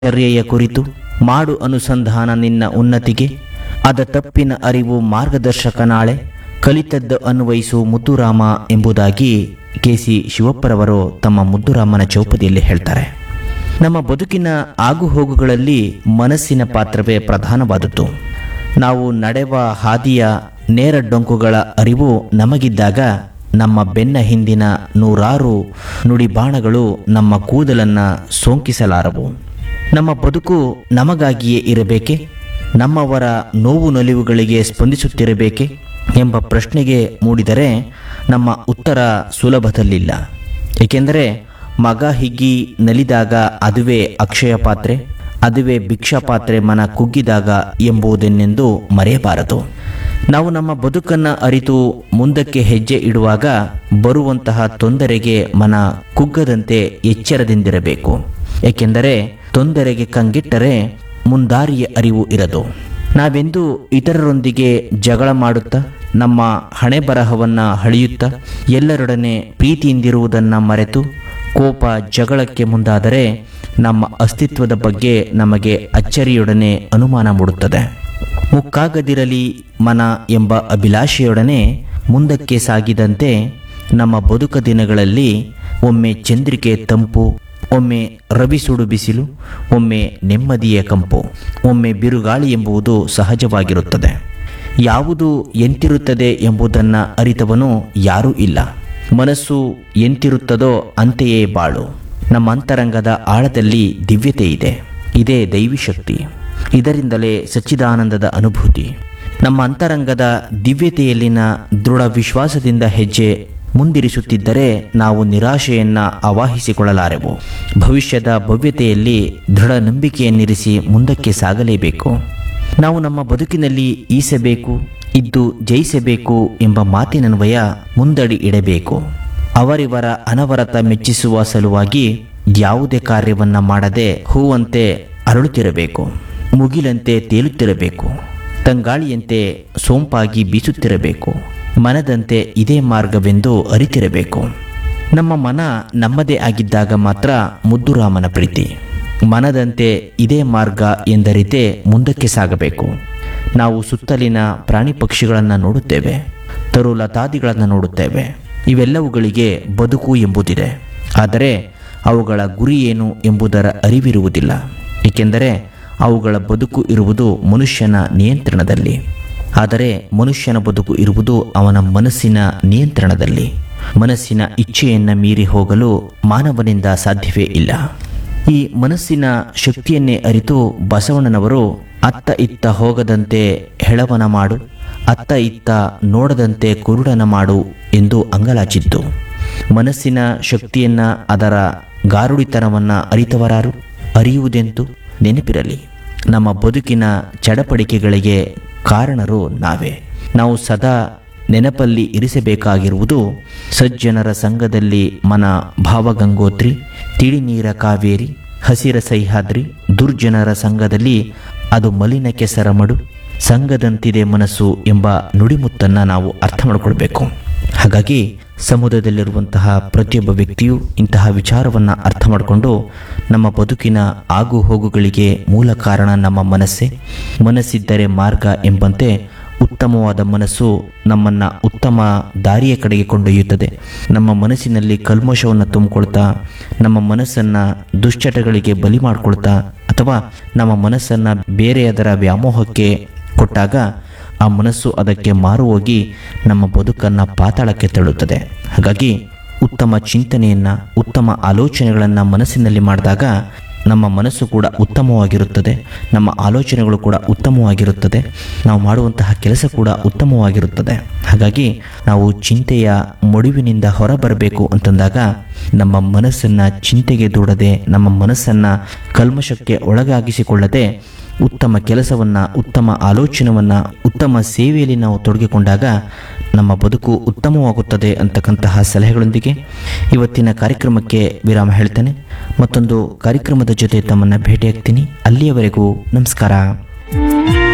ಚರ್ಯೆಯ ಕುರಿತು ಮಾಡು ಅನುಸಂಧಾನ ನಿನ್ನ ಉನ್ನತಿಗೆ ಅದ ತಪ್ಪಿನ ಅರಿವು ಮಾರ್ಗದರ್ಶಕ ನಾಳೆ ಕಲಿತದ್ದು ಅನ್ವಯಿಸು ಮುದ್ದುರಾಮ ಎಂಬುದಾಗಿ ಕೆ ಸಿ ಶಿವಪ್ಪರವರು ತಮ್ಮ ಮುದ್ದುರಾಮನ ಚೌಪದಿಯಲ್ಲಿ ಹೇಳ್ತಾರೆ ನಮ್ಮ ಬದುಕಿನ ಆಗುಹೋಗುಗಳಲ್ಲಿ ಮನಸ್ಸಿನ ಪಾತ್ರವೇ ಪ್ರಧಾನವಾದದ್ದು ನಾವು ನಡೆವ ಹಾದಿಯ ನೇರ ಡೊಂಕುಗಳ ಅರಿವು ನಮಗಿದ್ದಾಗ ನಮ್ಮ ಬೆನ್ನ ಹಿಂದಿನ ನೂರಾರು ನುಡಿಬಾಣಗಳು ನಮ್ಮ ಕೂದಲನ್ನು ಸೋಂಕಿಸಲಾರವು ನಮ್ಮ ಬದುಕು ನಮಗಾಗಿಯೇ ಇರಬೇಕೆ ನಮ್ಮವರ ನೋವು ನಲಿವುಗಳಿಗೆ ಸ್ಪಂದಿಸುತ್ತಿರಬೇಕೆ ಎಂಬ ಪ್ರಶ್ನೆಗೆ ಮೂಡಿದರೆ ನಮ್ಮ ಉತ್ತರ ಸುಲಭದಲ್ಲಿಲ್ಲ ಏಕೆಂದರೆ ಮಗ ಹಿಗ್ಗಿ ನಲಿದಾಗ ಅದುವೇ ಅಕ್ಷಯ ಪಾತ್ರೆ ಅದುವೇ ಭಿಕ್ಷಾ ಪಾತ್ರೆ ಮನ ಕುಗ್ಗಿದಾಗ ಎಂಬುದನ್ನೆಂದು ಮರೆಯಬಾರದು ನಾವು ನಮ್ಮ ಬದುಕನ್ನು ಅರಿತು ಮುಂದಕ್ಕೆ ಹೆಜ್ಜೆ ಇಡುವಾಗ ಬರುವಂತಹ ತೊಂದರೆಗೆ ಮನ ಕುಗ್ಗದಂತೆ ಎಚ್ಚರದಿಂದಿರಬೇಕು ಏಕೆಂದರೆ ತೊಂದರೆಗೆ ಕಂಗಿಟ್ಟರೆ ಮುಂದಾರಿಯ ಅರಿವು ಇರದು ನಾವೆಂದು ಇತರರೊಂದಿಗೆ ಜಗಳ ಮಾಡುತ್ತಾ ನಮ್ಮ ಹಣೆ ಬರಹವನ್ನು ಹಳೆಯುತ್ತಾ ಎಲ್ಲರೊಡನೆ ಪ್ರೀತಿಯಿಂದಿರುವುದನ್ನು ಮರೆತು ಕೋಪ ಜಗಳಕ್ಕೆ ಮುಂದಾದರೆ ನಮ್ಮ ಅಸ್ತಿತ್ವದ ಬಗ್ಗೆ ನಮಗೆ ಅಚ್ಚರಿಯೊಡನೆ ಅನುಮಾನ ಮೂಡುತ್ತದೆ ಮುಕ್ಕಾಗದಿರಲಿ ಮನ ಎಂಬ ಅಭಿಲಾಷೆಯೊಡನೆ ಮುಂದಕ್ಕೆ ಸಾಗಿದಂತೆ ನಮ್ಮ ಬದುಕ ದಿನಗಳಲ್ಲಿ ಒಮ್ಮೆ ಚಂದ್ರಿಕೆ ತಂಪು ಒಮ್ಮೆ ರವಿ ಸುಡು ಬಿಸಿಲು ಒಮ್ಮೆ ನೆಮ್ಮದಿಯ ಕಂಪು ಒಮ್ಮೆ ಬಿರುಗಾಳಿ ಎಂಬುದು ಸಹಜವಾಗಿರುತ್ತದೆ ಯಾವುದು ಎಂತಿರುತ್ತದೆ ಎಂಬುದನ್ನು ಅರಿತವನು ಯಾರೂ ಇಲ್ಲ ಮನಸ್ಸು ಎಂತಿರುತ್ತದೋ ಅಂತೆಯೇ ಬಾಳು ನಮ್ಮ ಅಂತರಂಗದ ಆಳದಲ್ಲಿ ದಿವ್ಯತೆ ಇದೆ ಇದೇ ದೈವಿ ಶಕ್ತಿ ಇದರಿಂದಲೇ ಸಚ್ಚಿದಾನಂದದ ಅನುಭೂತಿ ನಮ್ಮ ಅಂತರಂಗದ ದಿವ್ಯತೆಯಲ್ಲಿನ ದೃಢ ವಿಶ್ವಾಸದಿಂದ ಹೆಜ್ಜೆ ಮುಂದಿರಿಸುತ್ತಿದ್ದರೆ ನಾವು ನಿರಾಶೆಯನ್ನ ಆವಾಹಿಸಿಕೊಳ್ಳಲಾರೆವು ಭವಿಷ್ಯದ ಭವ್ಯತೆಯಲ್ಲಿ ದೃಢ ನಂಬಿಕೆಯನ್ನಿರಿಸಿ ಮುಂದಕ್ಕೆ ಸಾಗಲೇಬೇಕು ನಾವು ನಮ್ಮ ಬದುಕಿನಲ್ಲಿ ಈಸಬೇಕು ಇದ್ದು ಜಯಿಸಬೇಕು ಎಂಬ ಮಾತಿನನ್ವಯ ಮುಂದಡಿ ಇಡಬೇಕು ಅವರಿವರ ಅನವರತ ಮೆಚ್ಚಿಸುವ ಸಲುವಾಗಿ ಯಾವುದೇ ಕಾರ್ಯವನ್ನ ಮಾಡದೆ ಹೂವಂತೆ ಅರಳುತ್ತಿರಬೇಕು ಮುಗಿಲಂತೆ ತೇಲುತ್ತಿರಬೇಕು ತಂಗಾಳಿಯಂತೆ ಸೋಂಪಾಗಿ ಬೀಸುತ್ತಿರಬೇಕು ಮನದಂತೆ ಇದೇ ಮಾರ್ಗವೆಂದು ಅರಿತಿರಬೇಕು ನಮ್ಮ ಮನ ನಮ್ಮದೇ ಆಗಿದ್ದಾಗ ಮಾತ್ರ ಮುದ್ದುರಾಮನ ಪ್ರೀತಿ ಮನದಂತೆ ಇದೇ ಮಾರ್ಗ ಎಂದರಿತೆ ಮುಂದಕ್ಕೆ ಸಾಗಬೇಕು ನಾವು ಸುತ್ತಲಿನ ಪ್ರಾಣಿ ಪಕ್ಷಿಗಳನ್ನು ನೋಡುತ್ತೇವೆ ತರು ಲತಾದಿಗಳನ್ನು ನೋಡುತ್ತೇವೆ ಇವೆಲ್ಲವುಗಳಿಗೆ ಬದುಕು ಎಂಬುದಿದೆ ಆದರೆ ಅವುಗಳ ಗುರಿ ಏನು ಎಂಬುದರ ಅರಿವಿರುವುದಿಲ್ಲ ಏಕೆಂದರೆ ಅವುಗಳ ಬದುಕು ಇರುವುದು ಮನುಷ್ಯನ ನಿಯಂತ್ರಣದಲ್ಲಿ ಆದರೆ ಮನುಷ್ಯನ ಬದುಕು ಇರುವುದು ಅವನ ಮನಸ್ಸಿನ ನಿಯಂತ್ರಣದಲ್ಲಿ ಮನಸ್ಸಿನ ಇಚ್ಛೆಯನ್ನು ಮೀರಿ ಹೋಗಲು ಮಾನವನಿಂದ ಸಾಧ್ಯವೇ ಇಲ್ಲ ಈ ಮನಸ್ಸಿನ ಶಕ್ತಿಯನ್ನೇ ಅರಿತು ಬಸವಣ್ಣನವರು ಅತ್ತ ಇತ್ತ ಹೋಗದಂತೆ ಹೆಳವನ ಮಾಡು ಅತ್ತ ಇತ್ತ ನೋಡದಂತೆ ಕುರುಡನ ಮಾಡು ಎಂದು ಅಂಗಲಾಚಿದ್ದು ಮನಸ್ಸಿನ ಶಕ್ತಿಯನ್ನ ಅದರ ಗಾರುಡಿತನವನ್ನ ಅರಿತವರಾರು ಅರಿಯುವುದೆಂತು ನೆನಪಿರಲಿ ನಮ್ಮ ಬದುಕಿನ ಚಡಪಡಿಕೆಗಳಿಗೆ ಕಾರಣರು ನಾವೇ ನಾವು ಸದಾ ನೆನಪಲ್ಲಿ ಇರಿಸಬೇಕಾಗಿರುವುದು ಸಜ್ಜನರ ಸಂಘದಲ್ಲಿ ಮನ ಭಾವಗಂಗೋತ್ರಿ ತಿಳಿನೀರ ಕಾವೇರಿ ಹಸಿರ ಸಹ್ಯಾದ್ರಿ ದುರ್ಜನರ ಸಂಘದಲ್ಲಿ ಅದು ಮಲಿನ ಕೆಸರಮಡು ಸಂಘದಂತಿದೆ ಮನಸ್ಸು ಎಂಬ ನುಡಿಮುತ್ತನ್ನು ನಾವು ಅರ್ಥ ಮಾಡಿಕೊಳ್ಬೇಕು ಹಾಗಾಗಿ ಸಮುದಾಯದಲ್ಲಿರುವಂತಹ ಪ್ರತಿಯೊಬ್ಬ ವ್ಯಕ್ತಿಯು ಇಂತಹ ವಿಚಾರವನ್ನು ಅರ್ಥ ಮಾಡಿಕೊಂಡು ನಮ್ಮ ಬದುಕಿನ ಆಗು ಹೋಗುಗಳಿಗೆ ಮೂಲ ಕಾರಣ ನಮ್ಮ ಮನಸ್ಸೇ ಮನಸ್ಸಿದ್ದರೆ ಮಾರ್ಗ ಎಂಬಂತೆ ಉತ್ತಮವಾದ ಮನಸ್ಸು ನಮ್ಮನ್ನು ಉತ್ತಮ ದಾರಿಯ ಕಡೆಗೆ ಕೊಂಡೊಯ್ಯುತ್ತದೆ ನಮ್ಮ ಮನಸ್ಸಿನಲ್ಲಿ ಕಲ್ಮಶವನ್ನು ತುಂಬಿಕೊಳ್ತಾ ನಮ್ಮ ಮನಸ್ಸನ್ನು ದುಶ್ಚಟಗಳಿಗೆ ಬಲಿ ಮಾಡಿಕೊಳ್ತಾ ಅಥವಾ ನಮ್ಮ ಮನಸ್ಸನ್ನು ಬೇರೆಯದರ ವ್ಯಾಮೋಹಕ್ಕೆ ಕೊಟ್ಟಾಗ ಆ ಮನಸ್ಸು ಅದಕ್ಕೆ ಮಾರು ಹೋಗಿ ನಮ್ಮ ಬದುಕನ್ನು ಪಾತಾಳಕ್ಕೆ ತಳ್ಳುತ್ತದೆ ಹಾಗಾಗಿ ಉತ್ತಮ ಚಿಂತನೆಯನ್ನು ಉತ್ತಮ ಆಲೋಚನೆಗಳನ್ನು ಮನಸ್ಸಿನಲ್ಲಿ ಮಾಡಿದಾಗ ನಮ್ಮ ಮನಸ್ಸು ಕೂಡ ಉತ್ತಮವಾಗಿರುತ್ತದೆ ನಮ್ಮ ಆಲೋಚನೆಗಳು ಕೂಡ ಉತ್ತಮವಾಗಿರುತ್ತದೆ ನಾವು ಮಾಡುವಂತಹ ಕೆಲಸ ಕೂಡ ಉತ್ತಮವಾಗಿರುತ್ತದೆ ಹಾಗಾಗಿ ನಾವು ಚಿಂತೆಯ ಮೊಡುವಿನಿಂದ ಹೊರಬರಬೇಕು ಅಂತಂದಾಗ ನಮ್ಮ ಮನಸ್ಸನ್ನು ಚಿಂತೆಗೆ ದೂಡದೆ ನಮ್ಮ ಮನಸ್ಸನ್ನು ಕಲ್ಮಶಕ್ಕೆ ಒಳಗಾಗಿಸಿಕೊಳ್ಳದೆ ಉತ್ತಮ ಕೆಲಸವನ್ನು ಉತ್ತಮ ಆಲೋಚನವನ್ನು ಉತ್ತಮ ಸೇವೆಯಲ್ಲಿ ನಾವು ತೊಡಗಿಕೊಂಡಾಗ ನಮ್ಮ ಬದುಕು ಉತ್ತಮವಾಗುತ್ತದೆ ಅಂತಕ್ಕಂತಹ ಸಲಹೆಗಳೊಂದಿಗೆ ಇವತ್ತಿನ ಕಾರ್ಯಕ್ರಮಕ್ಕೆ ವಿರಾಮ ಹೇಳ್ತೇನೆ ಮತ್ತೊಂದು ಕಾರ್ಯಕ್ರಮದ ಜೊತೆ ತಮ್ಮನ್ನು ಭೇಟಿಯಾಗ್ತೀನಿ ಅಲ್ಲಿಯವರೆಗೂ ನಮಸ್ಕಾರ